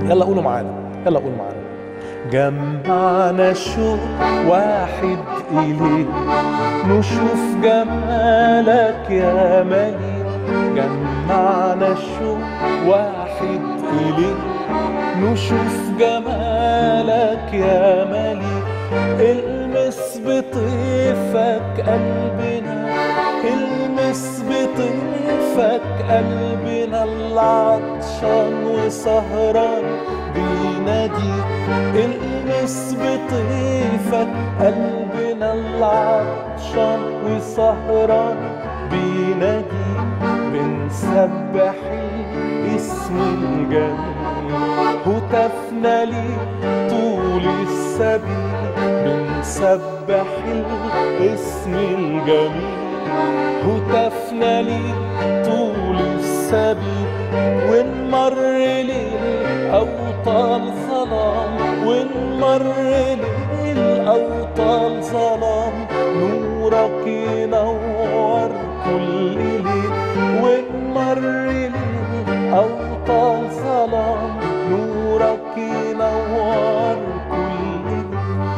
يلا قولوا معانا يلا قولوا معانا جمعنا شوق واحد إليه نشوف جمالك يا مليك جمعنا شوق واحد إليه نشوف جمالك يا مليك المس بطيفك قلبنا المس بطيفك قلبنا العطشان وسهران بيناديك المس بطيفك قلبنا العطشان وسهران بيناديك بنسبح اسم الجميل هتفنا لي طول السبيل بنسبح الاسم الجميل هتفنا لي طول السبيل ونمر ليل أو طال ظلام ونمر ليل أو طال ظلام نورك ينور كل ليل ونمر ليل أو طال ظلام نورك ينور كل ليل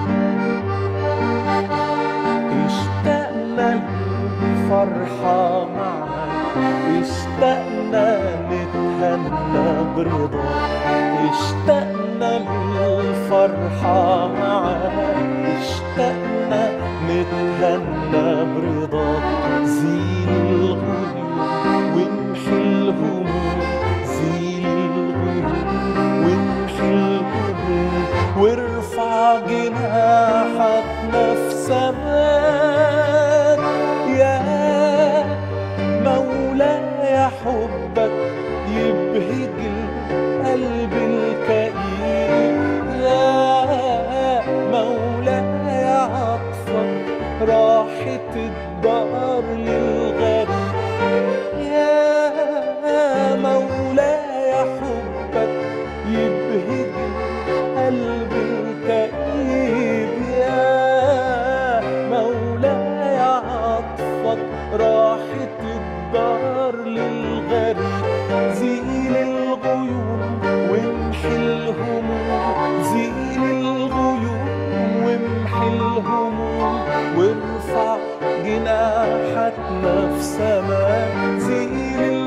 اشتقنا للفرحة معك اشتقنا نتهنى برضاك اشتقنا للفرحة معك اشتقنا نتهنى برضاك زيل الغيوم وامحي الهموم زيل الغيوم وامحي الهموم وارفع جناحاتنا في سماك يا مولاي حبك يبهج القلب الكئيب يا مولاي عطفك راحة الدار للغريب يا مولاي حبك يبهج القلب الكئيب يا مولاي عطفك راحة الدار للغريب زيل الغيوم وامحي الهموم زيل الغيوم وامحي الهموم وارفع جناحاتنا في سماء زيل